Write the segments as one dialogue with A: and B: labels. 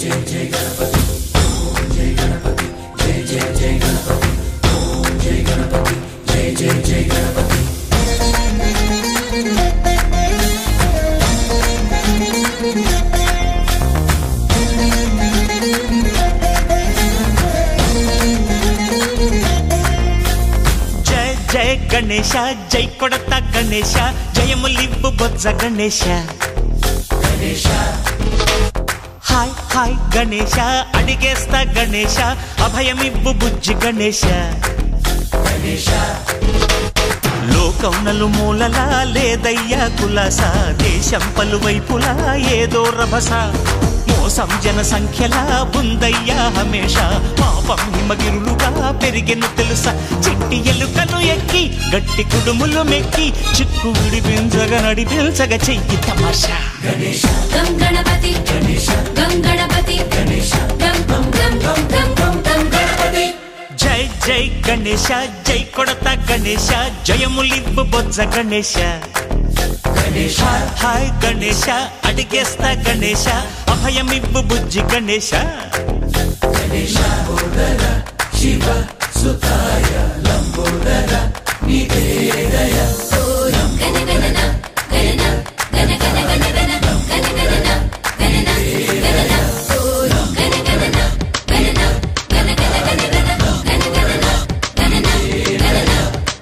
A: జయ జయ గణేಶ జై కొడత గణేశ జయములివ్వు బొజ్జ గణేశ హాయ్ హాయ్ గణేశ అడిగేస్తా గణేశ అభయమివ్వు బుజ్జి గణేశ లోకం నలుమూలలా లేదయ్యా కులాస దేశం పలువైపులా ఏదో రభస మోసం జన సంఖ్యలా ఉందయ్యా హమేష పాపం హిమగిరులుగా పెరిగెను తెలుసా చిట్టి ఎలుకలు ఎక్కి గట్టి కుడుములు మెక్కి చిక్కు విడిపించగా నడిపించగా చెయ్యి తమాషా
B: గం గణపతి గం గణపతి గం గం గం గం గం గం గం గణపతి
A: జై జై గణేశ జై కొడత గణేశ జయములివ్వు బొజ్జ గణేశ హాయ్ హాయ్ గణేశ అడిగేస్తా గణేశ అభయమివ్వు బుజ్జి గణేశ
B: గణ గణన గణన గణ గణ గణ గణ గణ గణన గణన గణన గణ గణన గణన గణ గణ గణ గణ గణ గణన గణన గణన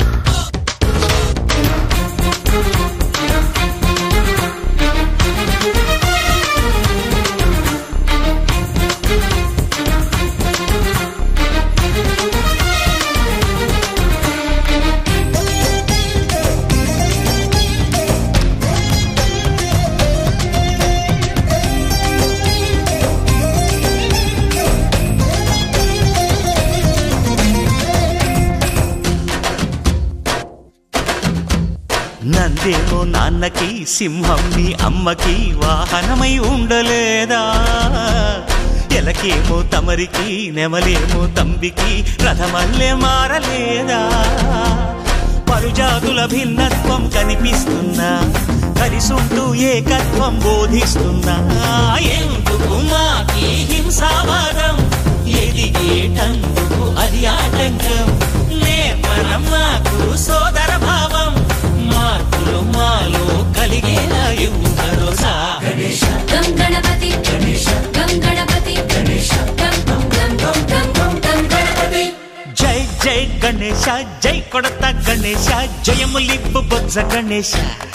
A: నందేమో నాన్నకి సింహం నీ అమ్మకి వాహనమై ఉండలేదా ఎలకేమో తమరికి నెమలేమో తంబికి రథమల్లే మారలేదా పరుజాతుల భిన్నత్వం కనిపిస్తున్నా కలిసుంటూ ఏకత్వం బోధిస్తున్నా ఎందుకు మాకి హింసావాదం ఎదిగేటందుకు అది ఆటంకం నేపరం మాకు సోదర భావం మార్పులు మాలో కలిగేలా ఇవ్వు భరోసా
B: గం గణపతి గం గణపతి గం గం గం గం గం గం గం గణపతి
A: జై జై గణేశ జై కొడత గణేశ జయములిప్పు బొజ్జ గణేశ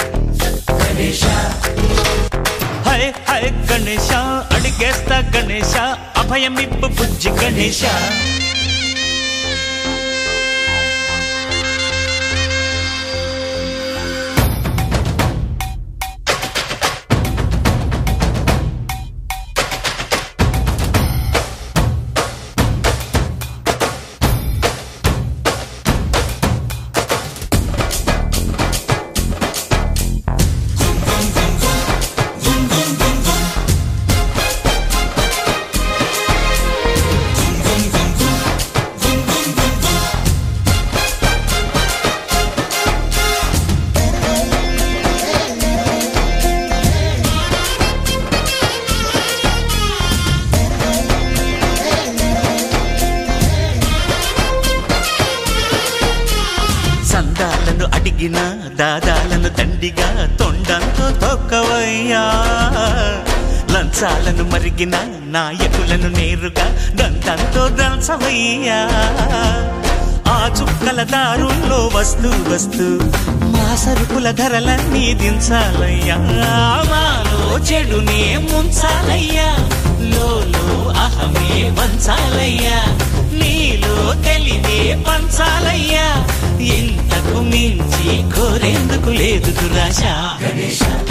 A: హై హై గణేశ అడిగేస్తా గణేశ అభయమిప్పు బుజ్జి గణేశ సందాలను అడిగిన దాదాలను దండిగా తొండంతో తొక్కవయ్యా లంచాలను మరిగిన నాయకులను నేరుగా దంతంతో దంచవయ్యా ఆ చుక్కల దారుల్లో వస్తూ వస్తూ మా సరుకుల ధరలన్నీ దించాలయ్యా మాలో చెడునే ముంచాలయ్యా లోలో అహమే వంచాలయ్యా నీలో తెలివే పంచాలయ్యా ఇంతకు మించి కోరేందుకు లేదు దురాశ